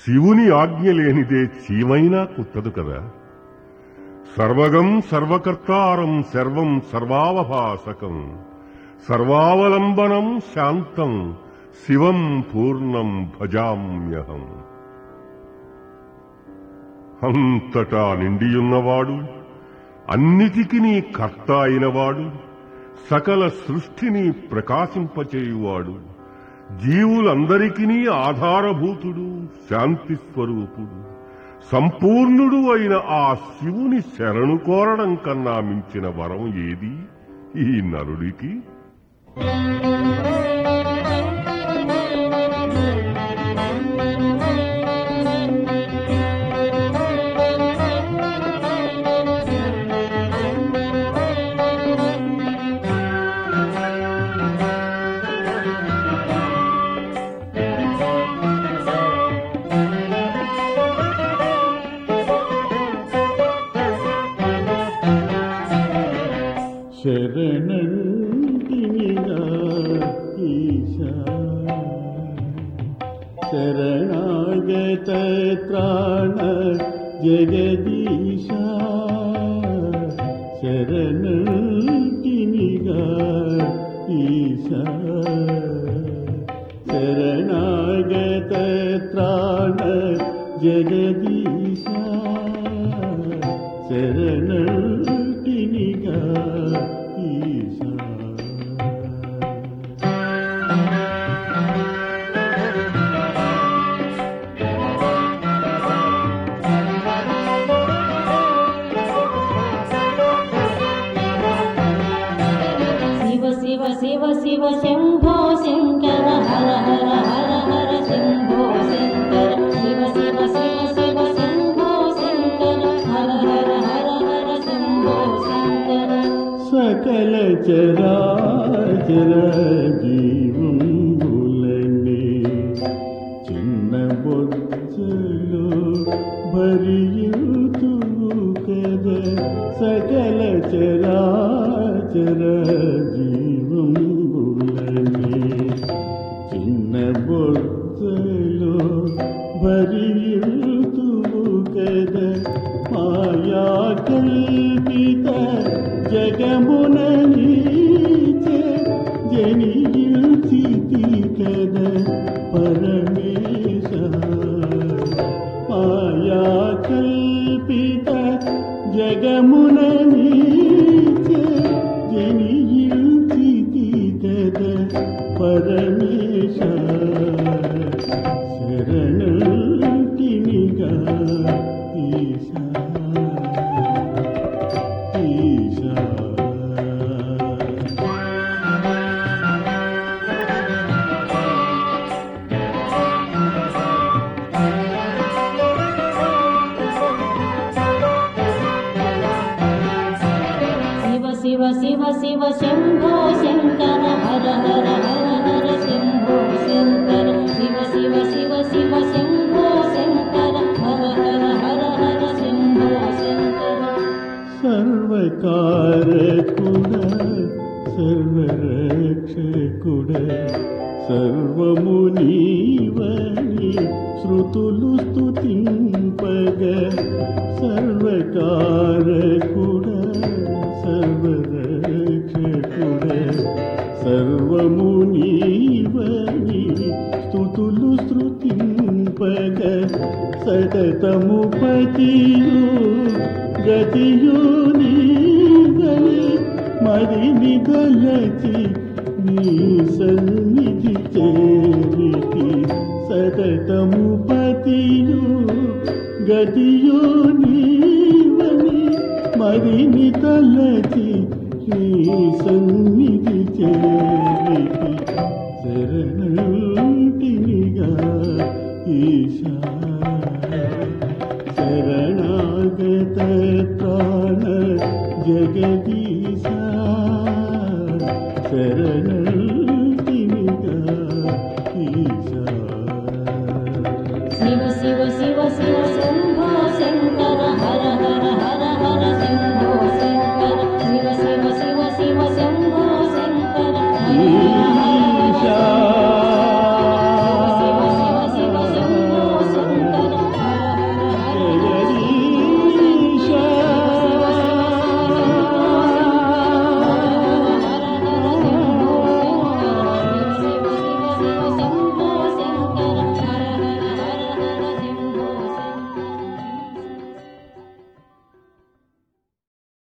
శివుని ఆజ్ఞ లేనిదే చీమైనా కుట్టదు కదా సర్వగం సర్వకర్తారం సర్వం సర్వావభాసకం సర్వావలంబనం శాంతం శివం పూర్ణం భజామ్యహం అంతటా నిండియున్నవాడు అన్నిటికీ నీ కర్త అయినవాడు సకల సృష్టిని ప్రకాశింపచేయువాడు జీవులందరికీ ఆధారభూతుడు శాంతి స్వరూపుడు సంపూర్ణుడు అయిన ఆ శివుని శరణు కోరడం కన్నా మించిన వరం ఏది ఈ నరుడికి శరణంటినిగా ఈశా శరణాగత త్రాణ జగదీశా శరణంటినిగా ఈశా శరణాగత త్రాణ జగదీశా శరణటినిగా ఈశా శివ శివ శివ శివ శంభో శంకర హర హర హర హర శంభో శంకర శివ శివ శివ శివ శంభో శంకర హర హర హర హర శంభో శంకర సకల చరాచర జీవంబులని చిన్న బొచ్చలు భరియుతూ కద సకల చరాచర జీవంబులని చిన్న బొచ్చలు భరియుతూ కద మాయా కల్పిత జగమున నీచే జనియుచితి కద పరమేశ మాయా కల్పిత జగమున నీచే జనియుచితి కద పరమేశ శరణటినిగా ఈశా ఈశా శివ శివ శివ శివ శంభో శంకర హర హర హర హర శంభో శంకర శివ శివ శివ శివ శంభో శంకర హర హర హర హర శంభో శంకర సర్వకారకుడ సర్వరక్షకుడ సర్వము నీవని శృతులు స్తుతింపగ సర్వకారకుడ సర్వరక్షకుడ సర్వము నీవని స్తుతులు శృతింపగ సతతము పతియు గతియు నీవని మరిని గలచి నీ సన్నిధి చేరికి సతతము పతియు గతియు నీవని మరిని తలచి నీ సన్నిధి చేరికి శరణుటినిగా ఈశా శరణాగత ప్రాణ జగదీశా శరణుటినిగా ఈశా శివ శివ శివ శివ శంభో శంకర హర హర హర హర శంభో